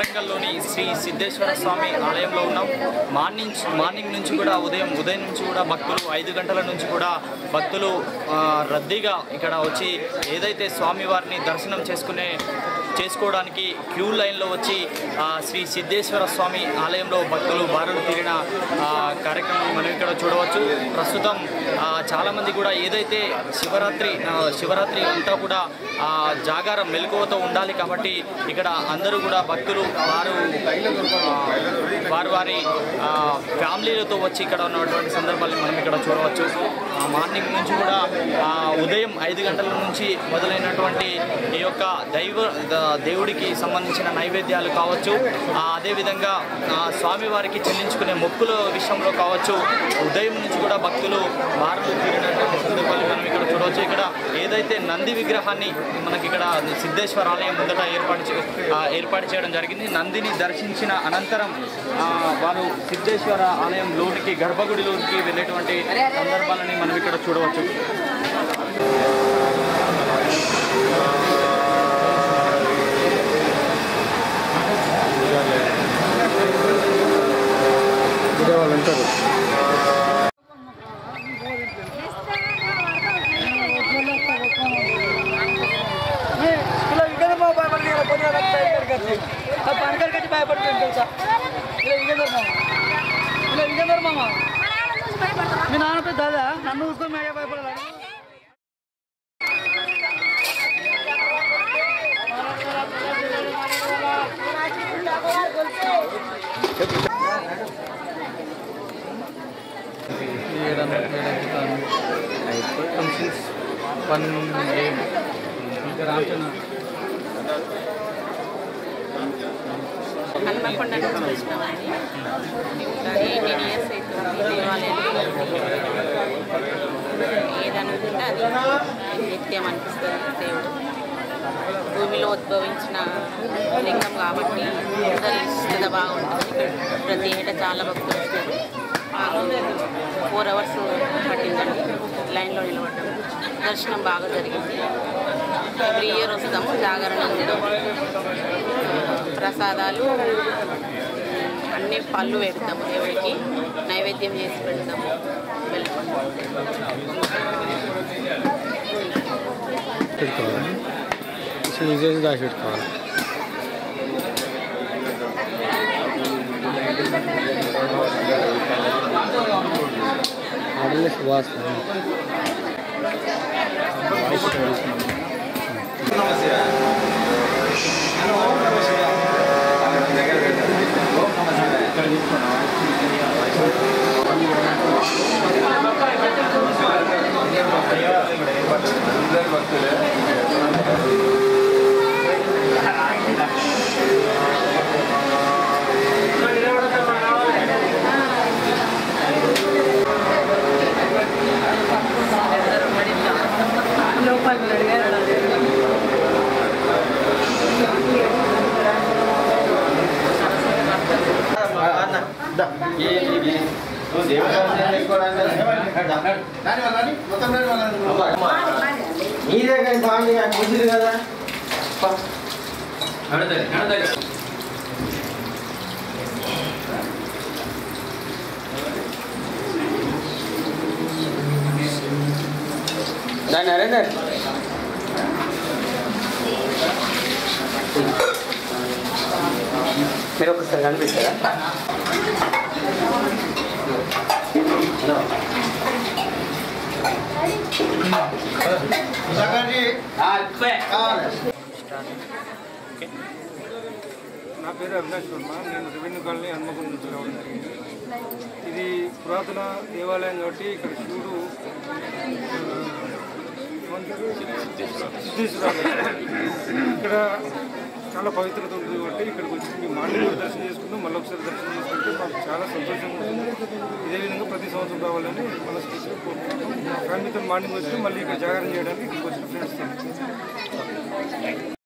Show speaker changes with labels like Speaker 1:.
Speaker 1: వరంగల్లోని శ్రీ సిద్ధేశ్వర స్వామి ఆలయంలో ఉన్నాం morning morning నుంచి కూడా ఉదయం ఉదయం నుంచి కూడా భక్తులు ఐదు గంటల నుంచి కూడా భక్తులు ఆ, రద్దీగా ఇక్కడ వచ్చి ఏదైతే స్వామివారిని దర్శనం చేసుకునే చేసుకోవడానికి క్యూ లైన్లో వచ్చి ఆ, శ్రీ సిద్ధేశ్వర స్వామి ఆలయంలో భక్తులు బారులు తీరిన ఆ, కార్యక్రమం మనం ఇక్కడ చూడవచ్చు ప్రస్తుతం ఆ, చాలామంది కూడా ఏదైతే శివరాత్రి ఆ, శివరాత్రి అంతా కూడా ఆ, జాగారం మెలకువతో ఉండాలి కాబట్టి ఇక్కడ అందరూ కూడా భక్తులు వారు ఆ, వారు వారి ఆ, ఫ్యామిలీలతో వచ్చి ఇక్కడ ఉన్నటువంటి సందర్భాన్ని మనం ఇక్కడ చూడవచ్చు ఆ, మార్నింగ్ నుంచి కూడా ఆ, ఉదయం ఐదు గంటల నుంచి మొదలైనటువంటి ఈ యొక్క దైవ ద- దేవుడికి సంబంధించిన నైవేద్యాలు కావచ్చు ఆ, అదేవిధంగా ఆ, స్వామివారికి చెల్లించుకునే మొక్కుల విషయంలో కావచ్చు ఉదయం నుంచి కూడా భక్తులు బారులు తీరినటువంటి సందర్భాలు మనం ఇక్కడ చూడవచ్చు ఇక్కడ ఏదైతే నంది విగ్రహాన్ని మనకి ఇక్కడ సిద్ధేశ్వర ఆలయం ముందట ఏర్పాటు చే- ఆ, ఏర్పాటు చేయడం జరిగింది నందిని దర్శించిన అనంతరం ఆ, వారు సిద్ధేశ్వర ఆలయం లోనికి గర్భగుడిలోనికి వెళ్ళేటువంటి సందర్భాలని మనం ఇక్కడ చూడవచ్చు
Speaker 2: ఇదే వాళ్ళు ఉంటారు
Speaker 3: ఇలా ఇక్కడ మా భయపడి పొద్దున భయపడి ఆ పనకర్ కట్టి భయపడుతుంది తెలుసా ఇలా ఇంకేందరు మామ ఇలా ఇంకేందరు మామ మీ నాన్న పెద్ద దాదా నన్ను చూసుకొని మేడే భయపడాలి
Speaker 1: వన్ ఇంకా రామచంద్ర
Speaker 4: హన్మకొండ నుంచి వచ్చినామండి ఎయిటీన్ ఇయర్స్ అవుతుంది దేవాలయంలో ఏదనుకుంటే అది నిత్యం అనిపిస్తుంది దేవుడు భూమిలో ఉద్భవించిన లింగం కాబట్టి అందరి ఇష్టత బాగుంటుంది ఇక్కడ ప్రతి ఏటా చాలా భక్తులు వస్తారు మాకు ఫోర్ అవర్స్ పట్టిందండి లైన్లో నిలబడ్డాం దర్శనం బాగా జరిగింది ఎవ్రీ ఇయర్ వస్తాము జాగరణ ఉంది ప్రసాదాలు అన్ని పళ్ళు పెడతాము దేవుడికి నైవేద్యం చేసి పెడతాము వెళ్ళకుండా
Speaker 2: పెట్టుకోవాలి అసలు ఇది చేసి దాచి పెట్టుకోవాలి ఆడలే సువాసన
Speaker 5: నీదే కానీ బాగుంది కానీ ముసిరు కదా దాన్ని నరేందర్ మీరు ఒకసారి కనిపిస్తారా
Speaker 6: నా పేరు అవినాష్ వర్మ నేను రెవెన్యూ కాలనీ హన్మకొండ నుంచి రావడం జరిగింది ఇది పురాతన దేవాలయం కాబట్టి ఇక్కడ శివుడు ఆ, ఏమంటారు? సిద్ధేశ్వర ఇక్కడ చాలా పవిత్రత ఉంటుంది కాబట్టి ఇక్కడికి వచ్చి మేము మార్నింగ్ కూడా దర్శనం చేసుకుంటాం మళ్ళీ ఒకసారి దర్శనం చేసుకుంటే మాకు చాలా సంతోషంగా ఉంటుంది ఇదే విధంగా ప్రతి సంవత్సరం రావాలని మనస్ఫూర్తిగా కోరుకుంటున్నాం మా ఫ్యామిలీతో మార్నింగ్ వచ్చి మళ్ళీ ఇక్కడ జాగరణ చేయడానికి ఇక్కడికి వచ్చిన ఫ్రెండ్స్